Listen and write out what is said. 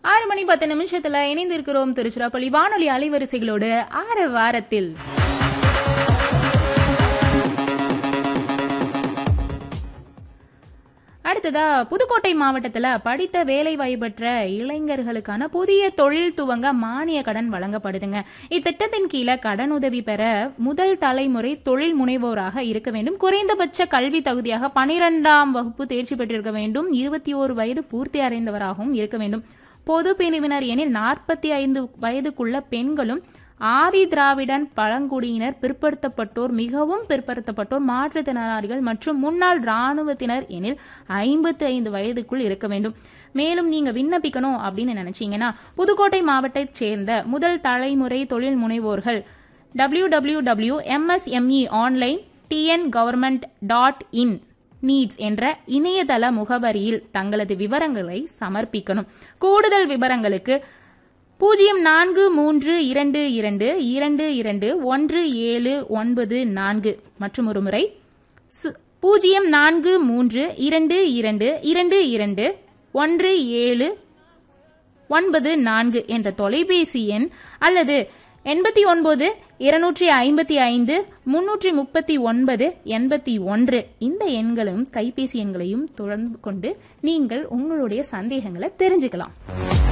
ஆறு மணி பத்து நிமிஷத்துல இணைந்து இருக்கிறோம் திருச்சிராப்பள்ளி வானொலி அலைவரிசைகளோடு ஆறு வாரத்தில் அடுத்ததா புதுக்கோட்டை மாவட்டத்துல படித்த வேலை வாய்ப்பற்ற இளைஞர்களுக்கான புதிய தொழில் துவங்க மானிய கடன் வழங்கப்படுதுங்க இத்திட்டத்தின் கீழே கடனுதவி பெற முதல் தலைமுறை தொழில் முனைவோராக இருக்க வேண்டும் குறைந்தபட்ச கல்வி தகுதியாக பனிரெண்டாம் வகுப்பு தேர்ச்சி பெற்றிருக்க வேண்டும் இருபத்தி ஓரு வயது பூர்த்தி அடைந்தவராகவும் இருக்க வேண்டும் பொது பிரிவினர் எனில் நாற்பத்தி ஐந்து வயதுக்குள்ள பெண்களும் ஆதி திராவிடன் பழங்குடியினர் பிற்படுத்தப்பட்டோர் மிகவும் பிற்படுத்தப்பட்டோர் மாற்றுத்திறனாளிகள் மற்றும் முன்னாள் இராணுவத்தினர் எனில் ஐம்பத்தி ஐந்து வயதுக்குள் இருக்க வேண்டும் மேலும் நீங்க விண்ணப்பிக்கணும் அப்படின்னு நினைச்சீங்கன்னா புதுக்கோட்டை மாவட்டத்தைச் சேர்ந்த முதல் தலைமுறை தொழில் முனைவோர்கள் W W W MSME online TN government dot in needs என்ற இணையதள முகவரியில் தங்களது விவரங்களை சமர்ப்பிக்கணும் கூடுதல் விவரங்களுக்கு பூஜ்ஜியம் நான்கு மூன்று இரண்டு இரண்டு இரண்டு இரண்டு ஒன்று ஏழு ஒன்பது நான்கு மற்றும் ஒரு முறை சு- பூஜ்ஜியம் நான்கு மூன்று இரண்டு இரண்டு இரண்டு இரண்டு ஒன்று ஏழு ஒன்பது நான்கு என்ற தொலைபேசி எண் அல்லது எண்பத்தி ஒன்பது இருநூற்றி ஐம்பத்தி ஐந்து முன்னூற்றி முப்பத்தி ஒன்பது எண்பத்தி ஒன்று இந்த எண்களும் கைபேசி எண்களையும் தொடர்பு கொண்டு நீங்கள் உங்களுடைய சந்தேகங்களை தெரிஞ்சுக்கலாம்